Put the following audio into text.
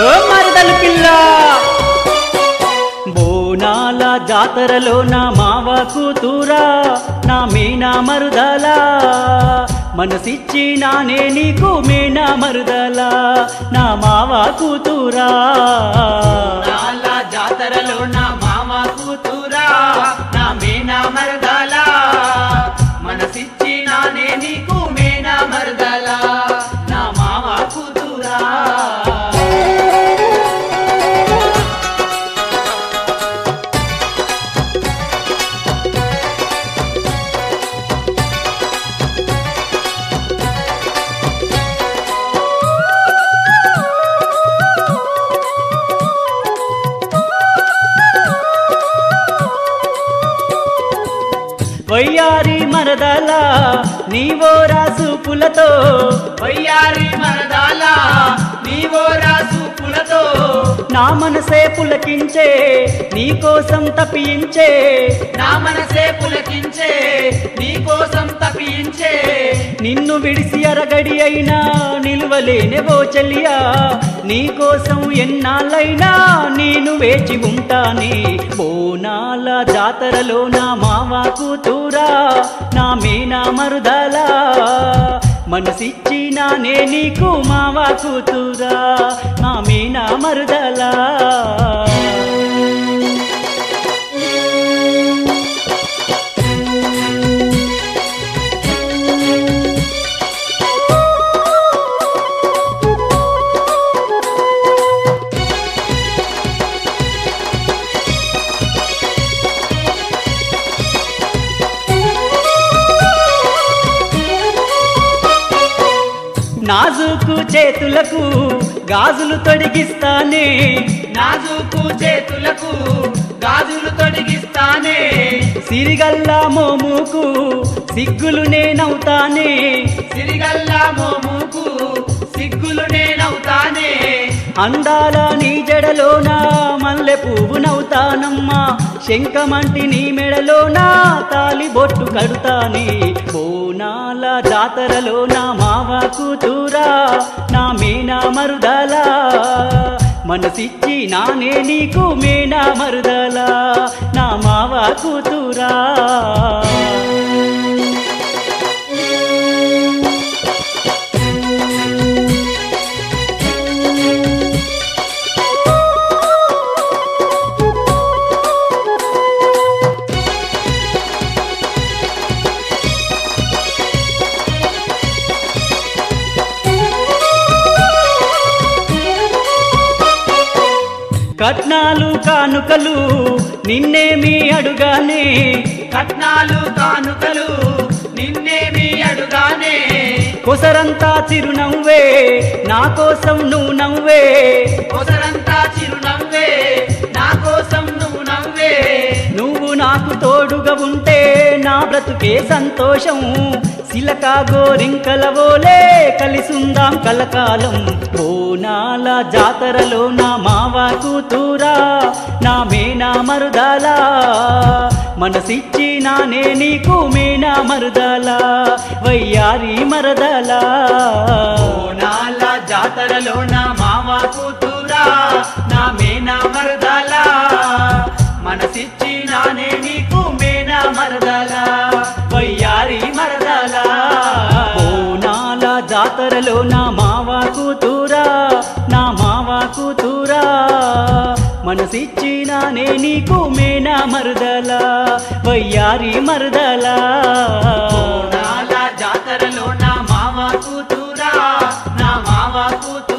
ఓ మరదలు పిల్ల బోనాల జాతరలో నా మావ కూతురా నా మీనా మరుదలా మనసిచ్చి నానే నీకు మీనా మరుదలా నా మావ కూతురా నాల జాతరలో నా మామ కూతురా నా మేనా మరదల మనసిచ్చి నానే నీకు మేనా మరదల నా మామ కూతురా వయ్యారి మరదలా నీవో రాసుపులతో వయ్యారి మరదల నీవో రాసు పులతో నా మనసే పులకించే నీకోసం తప్పించే నా మనసే పులకించే నీ కోసం తప్పించే నిన్ను విడిసి అరగడి అయినా నిలువలేనే ఓ చెల్లియా నీకోసం ఎన్నాళ్ళైనా నేను వేచి ఉంటానే బోనాల జాతరలో నా మావ కూతురా నా మీనా మరుదలా మనసిచ్చి నానే నీకు మావ కూతురా నా మీనా మరుదలా నాజుకు చేతులకు గాజులు తొడిగిస్తానే నాజుకు చేతులకు గాజులు తొడిగిస్తానే సిరిగల్లా మోముకు సిగ్గులు నేనవుతానే సిరిగల్లా మోముకు సిగ్గులు నేనవుతానే అందాల నీ జడలోన మల్లె పువ్వు నవ్వుతానమ్మా శంఖమంటి నీ మెడలోన తాలి బొట్టు కడుతానే బోనాల జాతరలో నా మావ కూతురా నా మీనా మరుదలా మనసిచ్చి నానే నీకు మీనా మరుదలా నా మావ కూతురా కట్నాలు కానుకలు నిన్నేమి అడుగానే కట్నాలు కానుకలు నిన్నేమి అడుగానే కొసరంతా చిరునవ్వే నా కోసం నువ్వు నవ్వే కొసరంతా చిరునవ్వే నా కోసం నువ్వు నవ్వే నువ్వు నాకు తోడుగా ఉంటే నా బ్రతుకే సంతోషం సిలక గోరింకల ఓలే కలిసుందాం కలకాలం బోనాల జాతరలో నా మావ కూతురా నా మేనా మరుదలా మనసిచ్చి నానే నీకు మేనా మరుదలా వయ్యారి మరదలా బోనాల జాతరలో నా మామ కూతురా నా మేనా మరదల మనసిచ్చి నానే నీకు మేనా మరదల వయ్యారి మరదల బోనాల జాతరలో నా మావ కూతురా నా మావ కూతురా మనసిచ్చి నానే నీకు మేనా మరుదలా వయ్యారి మరుదలా బోనాల జాతరలో నా మామ కూతురా నా మామ కూతురా